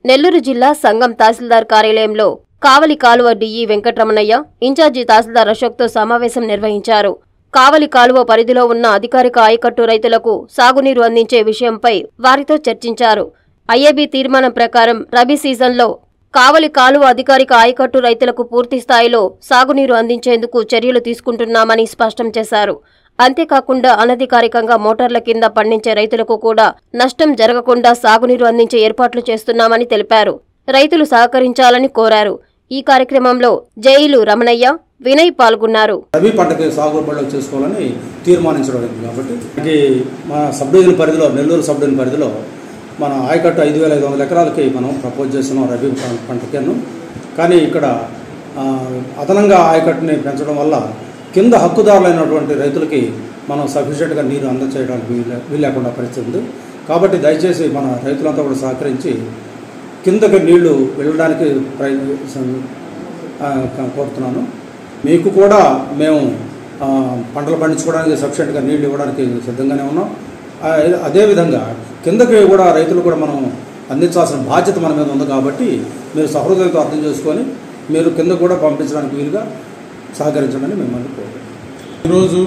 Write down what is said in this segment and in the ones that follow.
నెల్లూరు జిల్లా సంఘం తహసీల్దార్ కార్యాలయంలో కావలి కాలువ డిఈ వెంకటరమణయ్య ఇన్ఛార్జి తహసీల్దార్ అశోక్తో సమావేశం నిర్వహించారు కావలి కాలువ పరిధిలో ఉన్న అధికారిక ఆయకట్టు రైతులకు సాగునీరు అందించే విషయంపై వారితో చర్చించారు ఐఏబీ తీర్మానం ప్రకారం రబీ సీజన్లో కావలి కాలువ అధికారిక ఆయకట్టు రైతులకు పూర్తి స్థాయిలో సాగునీరు అందించేందుకు చర్యలు తీసుకుంటున్నామని స్పష్టం చేశారు అంతేకాకుండా అనధికారికంగా మోటార్ల కింద పండించే రైతులకు కూడా నష్టం జరగకుండా సాగునీరు అందించే ఏర్పాట్లు చేస్తున్నామని తెలిపారు రైతులు సహకరించాలని కోరారు ఈ కార్యక్రమంలో జైలు రమణయ్య వినయ్ పాల్గొన్నారు రబీ పంటకి సాగుబడిలో చేసుకోవాలని తీర్మానించడం అయింది కాబట్టి ఇది మన సబ్ డివిజన్ పరిధిలో నెల్లూరు సబ్ డివిజన్ పరిధిలో మన ఆయకట్టు ఐదు వేల ఐదు వందల ఎకరాలకి మనం ప్రపోజ్ చేస్తున్నాం రబీ పం- పంటకేను కానీ ఇక్కడ ఆ, అదనంగా ఆయకట్టుని పెంచడం వల్ల కింద హక్కుదారులైనటువంటి రైతులకి మనం సఫిషియెంట్గా నీరు అందచేయడానికి వీలు వీలు లేకుండా పరిస్థితి ఉంది కాబట్టి దయచేసి మన రైతులంతా కూడా సహకరించి కిందకి నీళ్లు వెళ్ళడానికి ప్రయత్న ఆ, క- కోరుతున్నాను మీకు కూడా మేము ఆ, పంటలు పండించుకోవడానికి సఫిషియెంట్గా నీళ్లు ఇవ్వడానికి సిద్ధంగానే ఉన్నాం ఆ, అదేవిధంగా కిందకి కూడా రైతులు కూడా మనం అందించాల్సిన బాధ్యత మన మీద ఉంది కాబట్టి మీరు సహృదయంతో అర్థం చేసుకొని మీరు కింద కూడా పంపించడానికి వీలుగా సహకరించమని మిమ్మల్ని కోరుతున్నాను ఈరోజు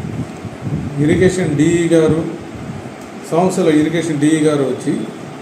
ఇరిగేషన్ డిఈ గారు సంస్థల ఇరిగేషన్ డిఈ గారు వచ్చి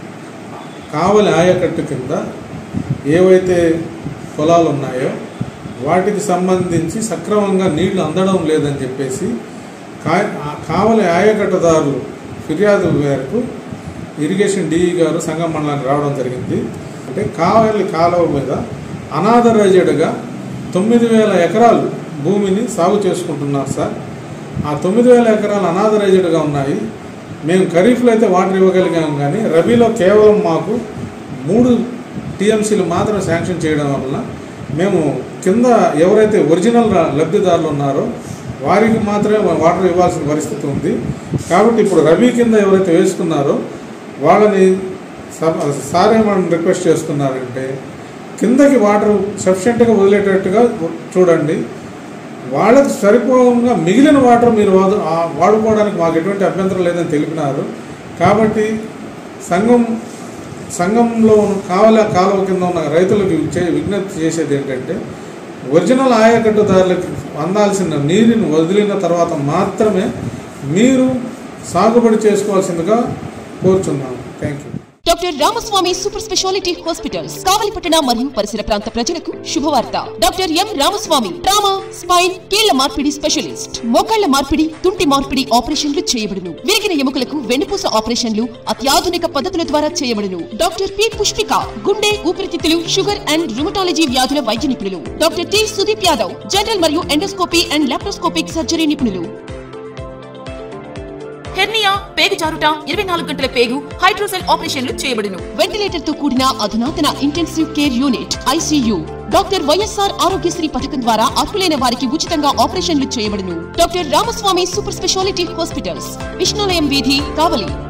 కావలి ఆయకట్టు కింద ఏవైతే పొలాలు ఉన్నాయో వాటికి సంబంధించి సక్రమంగా నీళ్లు అందడం లేదని చెప్పేసి కా ఆ కావలి ఆయకట్టుదారు ఫిర్యాదు మేరకు ఇరిగేషన్ డిఈ గారు సంగం మండలానికి రావడం జరిగింది అంటే కావలి కాలువ మీద అనాథరైజ్డ్గా తొమ్మిది వేల ఎకరాలు భూమిని సాగు చేసుకుంటున్నారు సార్ ఆ తొమ్మిది వేల ఎకరాలు అనాథరైజ్డ్గా ఉన్నాయి మేము ఖరీఫ్లో అయితే వాటర్ ఇవ్వగలిగాం కానీ రబీలో కేవలం మాకు మూడు టీఎంసీలు మాత్రం శాంక్షన్ చేయడం వలన మేము కింద ఎవరైతే ఒరిజినల్ రా- లబ్ధిదారులు ఉన్నారో వారికి మాత్రమే వాటర్ ఇవ్వాల్సిన పరిస్థితి ఉంది కాబట్టి ఇప్పుడు రబీ కింద ఎవరైతే వేసుకున్నారో వాళ్ళని సబ్- సార్ ఏమని రిక్వెస్ట్ చేస్తున్నారంటే కిందకి వాటర్ సఫిషియెంట్గా వదిలేటట్టుగా చూడండి వాళ్ళకి సరిపోగా మిగిలిన వాటర్ మీరు వాడు- ఆ వాడుకోవడానికి మాకు ఎటువంటి అభ్యంతరం లేదని తెలిపినారు కాబట్టి సంఘం సంఘంలో ఉన్న కావల కాలువ కింద ఉన్న రైతులకు చే విజ్ఞప్తి చేసేది ఏంటంటే ఒరిజినల్ ఆయకట్టుదారులకు అందాల్సిన నీరుని వదిలిన తర్వాత మాత్రమే మీరు సాగుబడి చేసుకోవాల్సిందిగా కోరుచున్నాము thank you doctor Ramaswamy super speciality hospitals కావలిపట్టణ మరియు పరిసర ప్రాంత ప్రజలకు శుభవార్త doctor M Ramaswamy trauma spine కీళ్ల మార్పిడి స్పెషలిస్ట్ మోకాళ్ల మార్పిడి తుంటి మార్పిడి ఆపరేషన్లు చేయబడును విరిగిన ఎముకలకు వెన్నుపూస ఆపరేషన్లు అత్యాధునిక పద్ధతుల ద్వారా చేయబడును డాక్టర్ పి పుష్పిక గుండె ఊపిరితిత్తులు షుగర్ అండ్ రుమటాలజీ వ్యాధుల వైద్య నిపుణులు doctor T Sudeep Yadav general మరియు ఎండోస్కోపీ అండ్ లాప్రోస్కోపిక్ సర్జరీ నిపుణులు హెర్నియా పేగు జారుట ఇరవై నాలుగు గంటల పేగు హైడ్రోసెల్ ఆపరేషన్లు చేయబడును వెంటిలేటర్ తో కూడిన అధునాతన intensive care unit ICU doctor YSR Aarogyasri పథకం ద్వారా అర్హులైన వారికి ఉచితంగా ఆపరేషన్లు చేయబడును doctor Ramaswamy super speciality hospitals Vishnulayam వీధి కావలి